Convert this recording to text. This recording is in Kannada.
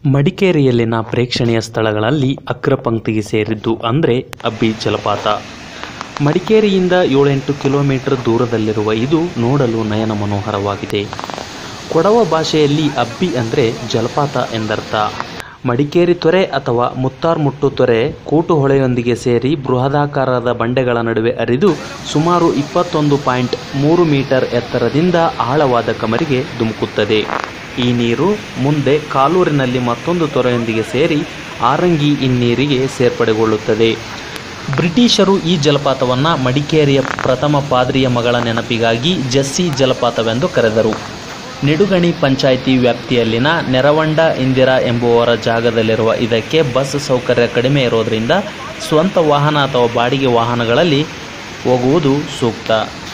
ಮಡಿಕೇರಿಯಲ್ಲಿನ ಪ್ರೇಕ್ಷಣೀಯ ಸ್ಥಳಗಳಲ್ಲಿ ಅಗ್ರಪಂಕ್ತಿಗೆ ಸೇರಿದ್ದು ಅಂದರೆ ಅಬ್ಬಿ ಜಲಪಾತ ಮಡಿಕೇರಿಯಿಂದ ಏಳೆಂಟು ಕಿಲೋಮೀಟರ್ ದೂರದಲ್ಲಿರುವ ಇದು ನೋಡಲು ನಯನ ಮನೋಹರವಾಗಿದೆ ಕೊಡವ ಭಾಷೆಯಲ್ಲಿ ಅಬ್ಬಿ ಅಂದರೆ ಜಲಪಾತ ಎಂದರ್ಥ ಮಡಿಕೇರಿ ತೊರೆ ಅಥವಾ ಮುತ್ತಾರ್ಮುಟ್ಟು ತೊರೆ ಕೂಟುಹೊಳೆಯೊಂದಿಗೆ ಸೇರಿ ಬೃಹದಾಕಾರದ ಬಂಡೆಗಳ ನಡುವೆ ಹರಿದು ಸುಮಾರು ಇಪ್ಪತ್ತೊಂದು ಪಾಯಿಂಟ್ ಮೂರು ಮೀಟರ್ ಎತ್ತರದಿಂದ ಆಳವಾದ ಕಮರಿಗೆ ಧುಮುಕುತ್ತದೆ ಈ ನೀರು ಮುಂದೆ ಕಾಲೂರಿನಲ್ಲಿ ಮತ್ತೊಂದು ತೊರೆಯೊಂದಿಗೆ ಸೇರಿ ಆರಂಗಿ ಹಿನ್ನೀರಿಗೆ ಸೇರ್ಪಡೆಗೊಳ್ಳುತ್ತದೆ ಬ್ರಿಟಿಷರು ಈ ಜಲಪಾತವನ್ನು ಮಡಿಕೇರಿಯ ಪ್ರಥಮ ಪಾದ್ರಿಯ ಮಗಳ ನೆನಪಿಗಾಗಿ ಜಸ್ಸಿ ಜಲಪಾತವೆಂದು ಕರೆದರು ನಿಡುಗಣಿ ಪಂಚಾಯಿತಿ ವ್ಯಾಪ್ತಿಯಲ್ಲಿನ ನೆರವಂಡ ಇಂದಿರಾ ಎಂಬುವವರ ಜಾಗದಲ್ಲಿರುವ ಇದಕ್ಕೆ ಬಸ್ ಸೌಕರ್ಯ ಕಡಿಮೆ ಇರೋದರಿಂದ ಸ್ವಂತ ವಾಹನ ಅಥವಾ ಬಾಡಿಗೆ ವಾಹನಗಳಲ್ಲಿ ಹೋಗುವುದು ಸೂಕ್ತ